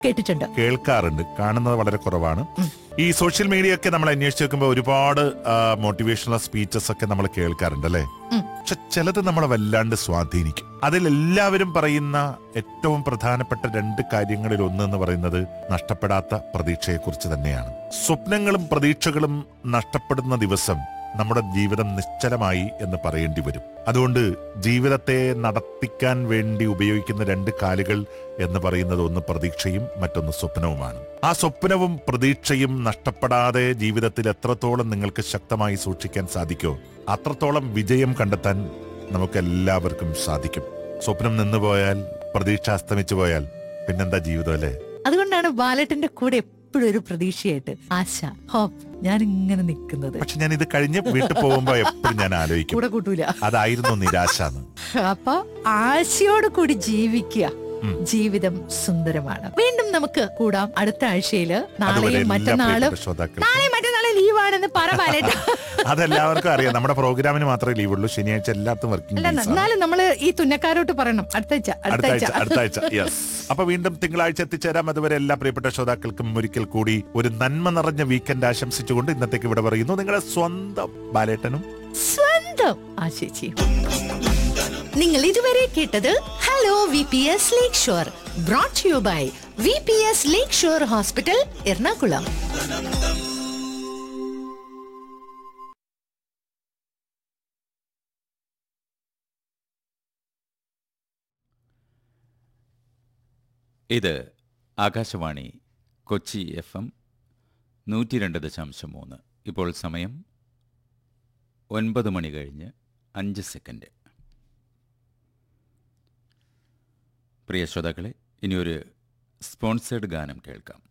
കേട്ടിട്ടുണ്ട് കേൾക്കാറുണ്ട് കാണുന്നത് വളരെ കുറവാണ് ഈ സോഷ്യൽ മീഡിയ ഒക്കെ നമ്മൾ അന്വേഷിച്ച് നോക്കുമ്പോൾ ഒരുപാട് മോട്ടിവേഷണൽ സ്പീച്ചസ് ഒക്കെ നമ്മൾ കേൾക്കാറുണ്ട് അല്ലേ ഉം. പക്ഷെ ചിലത് നമ്മളെ വല്ലാണ്ട് സ്വാധീനിക്കും അതിൽ എല്ലാവരും പറയുന്ന ഏറ്റവും പ്രധാനപ്പെട്ട രണ്ട് കാര്യങ്ങളിൽ ഒന്ന് എന്ന് പറയുന്നത് നഷ്ടപ്പെടാത്ത പ്രതീക്ഷയെക്കുറിച്ച് തന്നെയാണ് സ്വപ്നങ്ങളും പ്രതീക്ഷകളും നഷ്ടപ്പെടുന്ന ദിവസം നമ്മുടെ ജീവിതം നിശ്ചലമായി എന്ന് പറയേണ്ടി വരും അതുകൊണ്ട് ജീവിതത്തെ നടത്തിക്കാൻ വേണ്ടി ഉപയോഗിക്കുന്ന രണ്ട് കാലുകൾ എന്ന് പറയുന്നത് ഒന്ന് പ്രതീക്ഷയും മറ്റൊന്ന് സ്വപ്നവുമാണ് ആ സ്വപ്നവും പ്രതീക്ഷയും നഷ്ടപ്പെടാതെ ജീവിതത്തിൽ എത്രത്തോളം നിങ്ങൾക്ക് ശക്തമായി സൂക്ഷിക്കാൻ സാധിക്കോ അത്രത്തോളം വിജയം കണ്ടെത്താൻ നമുക്ക് എല്ലാവർക്കും സാധിക്കും സ്വപ്നം നിന്നുപോയാൽ പ്രതീക്ഷ അസ്തമിച്ചു പോയാൽ പിന്നെന്താ ജീവിതം അല്ലേ അതുകൊണ്ടാണ് ബാലറ്റിന്റെ കൂടെ എപ്പോഴും ഒരു പ്രതീക്ഷയായിട്ട് ആശ ഹോപ്പ് ഞാൻ ഇങ്ങനെ നിൽക്കുന്നത് പക്ഷെ ഞാൻ ഇത് കഴിഞ്ഞ് വീട്ടിൽ പോകുമ്പോ എപ്പോഴും ഞാൻ ആലോചിക്കും കൂടെ കൂട്ടൂല അതായിരുന്നു നിരാശ എന്ന് അപ്പൊ ആശയോട് കൂടി ജീവിക്കുക ഉം. ജീവിതം സുന്ദരമാണ് വീണ്ടും നമുക്ക് കൂടാം അടുത്ത ആഴ്ചയില് അതുവരെ നാളെയും എല്ലാ മറ്റന്നാളും പ്രിയപ്പെട്ട ശ്രോതാക്കൾക്കും നാളെ മറ്റന്നാളെ ലീവാണെന്ന് പറ ബാലേട്ട അതെല്ലാവർക്കും അറിയാം നമ്മുടെ പ്രോഗ്രാമിന് മാത്രമേ ലീവുള്ളൂ ശനിയാഴ്ച എല്ലാത്തും വർക്കിംഗ് അല്ല ഡേയ്സ് ആണ് എന്നാലും നമ്മള് ഈ തുന്നക്കാരോട്ട് പറയണം അടുത്ത ആഴ്ച അടുത്ത അടുത്ത ആഴ്ച ആഴ്ച അടുത്ത ആഴ്ച യെസ് അപ്പൊ വീണ്ടും തിങ്കളാഴ്ച എത്തിച്ചേരാം അതുവരെ എല്ലാ പ്രിയപ്പെട്ട ശ്രോതാക്കൾക്കും ഒരിക്കൽ കൂടി ഒരു നന്മ നിറഞ്ഞ വീക്കെൻഡ് ആശംസിച്ചുകൊണ്ട് ഇന്നത്തേക്ക് ഇവിടെ പറയുന്നു നിങ്ങളുടെ സ്വന്തം ബാലേട്ടനും സ്വന്തം ആ ചേച്ചി നിങ്ങൾ ഇതുവരെ കേട്ടത് hello V P S lakeshore brought you by V P S lakeshore hospital Ernakulam ഇത് ആകാശവാണി കൊച്ചി എഫ് എം നൂറ്റി രണ്ട് ദശാംശം മൂന്ന് ഇപ്പോൾ സമയം ഒൻപത് മണി കഴിഞ്ഞ് അഞ്ച് സെക്കൻഡ് പ്രിയ ശ്രോതാക്കളെ ഇനിയൊരു സ്പോൺസേഡ് ഗാനം കേൾക്കാം